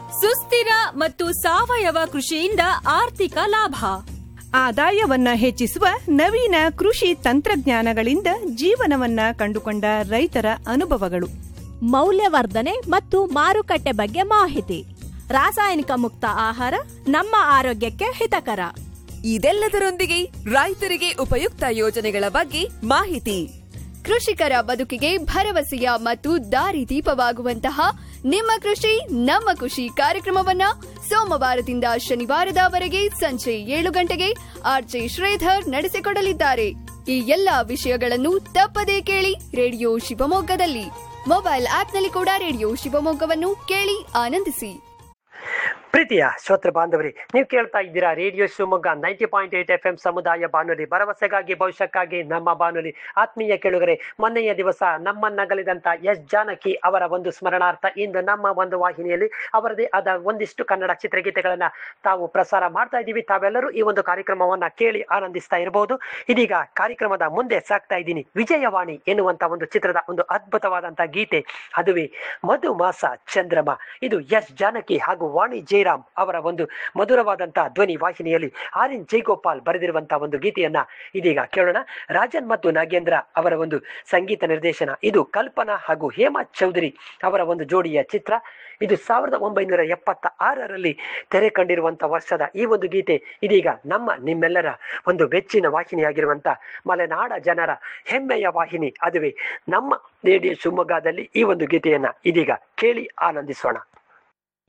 ಸುಸ್ಥಿರ ಮತ್ತು ಸಾವಯವ ಕೃಷಿಯಿಂದ ಆರ್ಥಿಕ ಲಾಭ ಆದಾಯವನ್ನ ಹೆಚ್ಚಿಸುವ ನವೀನ ಕೃಷಿ ತಂತ್ರಜ್ಞಾನಗಳಿಂದ ಜೀವನವನ್ನ ಕಂಡುಕೊಂಡ ರೈತರ ಅನುಭವಗಳು ಮೌಲ್ಯವರ್ಧನೆ ಮತ್ತು ಮಾರುಕಟ್ಟೆ ಬಗ್ಗೆ ಮಾಹಿತಿ ರಾಸಾಯನಿಕ ಮುಕ್ತ ಆಹಾರ ನಮ್ಮ ಆರೋಗ್ಯಕ್ಕೆ ಹಿತಕರ ಇದೆಲ್ಲದರೊಂದಿಗೆ ರೈತರಿಗೆ ಉಪಯುಕ್ತ ಯೋಜನೆಗಳ ಬಗ್ಗೆ ಮಾಹಿತಿ ಕೃಷಿಕರ ಬದುಕಿಗೆ ಭರವಸೆಯ ಮತ್ತು ದಾರಿದೀಪವಾಗುವಂತಹ ನಿಮ್ಮ ಕೃಷಿ ನಮ್ಮ ಖುಷಿ ಕಾರ್ಯಕ್ರಮವನ್ನ ಸೋಮವಾರದಿಂದ ಶನಿವಾರದವರೆಗೆ ಸಂಜೆ ಏಳು ಗಂಟೆಗೆ ಆರ್ಜೆ ಶ್ರೀಧರ್ ನಡೆಸಿಕೊಡಲಿದ್ದಾರೆ ಈ ಎಲ್ಲಾ ವಿಷಯಗಳನ್ನು ತಪ್ಪದೇ ಕೇಳಿ ರೇಡಿಯೋ ಶಿವಮೊಗ್ಗದಲ್ಲಿ ಮೊಬೈಲ್ ಆಪ್ನಲ್ಲಿ ಕೂಡ ರೇಡಿಯೋ ಶಿವಮೊಗ್ಗವನ್ನು ಕೇಳಿ ಆನಂದಿಸಿ ಪ್ರೀತಿಯ ಶ್ರೋತೃ ಬಾಂಧವರಿ ನೀವು ಕೇಳ್ತಾ ಇದ್ದೀರಾ radio Shivamogga ninety point eight F M ಸಮುದಾಯ ಬಾನುಲಿ ಭರವಸೆಗಾಗಿ ಭವಿಷ್ಯಕ್ಕಾಗಿ ನಮ್ಮ ಬಾನುಲಿ ಆತ್ಮೀಯ ಕೇಳುಗರೆ ಮೊನ್ನೆಯ ದಿವಸ ನಮ್ಮನ್ನಗಲಿದಂತ ಎಸ್ ಜಾನಕಿ ಅವರ ಒಂದು ಸ್ಮರಣಾರ್ಥ ಇಂದು ನಮ್ಮ ಒಂದು ವಾಹಿನಿಯಲ್ಲಿ ಅವರದೇ ಆದ ಒಂದಿಷ್ಟು ಕನ್ನಡ ಚಿತ್ರಗೀತೆಗಳನ್ನ ತಾವು ಪ್ರಸಾರ ಮಾಡ್ತಾ ಇದ್ದೀವಿ ತಾವೆಲ್ಲರೂ ಈ ಒಂದು ಕಾರ್ಯಕ್ರಮವನ್ನ ಕೇಳಿ ಆನಂದಿಸ್ತಾ ಇರಬಹುದು ಇದೀಗ ಕಾರ್ಯಕ್ರಮದ ಮುಂದೆ ಸಾಕ್ತಾ ಇದ್ದೀನಿ ವಿಜಯವಾಣಿ ಎನ್ನುವಂತ ಒಂದು ಚಿತ್ರದ ಒಂದು ಅದ್ಭುತವಾದಂತ ಗೀತೆ ಅದುವೇ ಮಧುಮಾಸ ಚಂದ್ರಮ ಇದು ಎಸ್ ಜಾನಕಿ ಹಾಗೂ ವಾಣಿ ಜಯರಾಮ್ ಅವರ ಒಂದು ಮಧುರವಾದಂತಹ ಧ್ವನಿ ವಾಹಿನಿಯಲ್ಲಿ ಆರ್ ಎನ್ ಜೈಗೋಪಾಲ್ ಬರೆದಿರುವಂತಹ ಒಂದು ಗೀತೆಯನ್ನ ಇದೀಗ ಕೇಳೋಣ ರಾಜನ್ ಮತ್ತು ನಾಗೇಂದ್ರ ಅವರ ಒಂದು ಸಂಗೀತ ನಿರ್ದೇಶನ ಇದು ಕಲ್ಪನಾ ಹಾಗೂ ಹೇಮಾ ಚೌಧರಿ ಅವರ ಒಂದು ಜೋಡಿಯ ಚಿತ್ರ ಇದು ಸಾವಿರದ ಒಂಬೈನೂರ ಎಪ್ಪತ್ತ ಆರರಲ್ಲಿ ತೆರೆ ಕಂಡಿರುವಂತಹ ವರ್ಷದ ಈ ಒಂದು ಗೀತೆ ಇದೀಗ ನಮ್ಮ ನಿಮ್ಮೆಲ್ಲರ ಒಂದು ಬೆಚ್ಚಿನ ವಾಹಿನಿಯಾಗಿರುವಂತ ಮಲೆನಾಡ ಜನರ ಹೆಮ್ಮೆಯ ವಾಹಿನಿ ಅದುವೇ ನಮ್ಮ ರೇಡಿಯೋ ಶಿವಮೊಗ್ಗದಲ್ಲಿ ಈ ಒಂದು ಗೀತೆಯನ್ನ ಇದೀಗ ಕೇಳಿ ಆನಂದಿಸೋಣ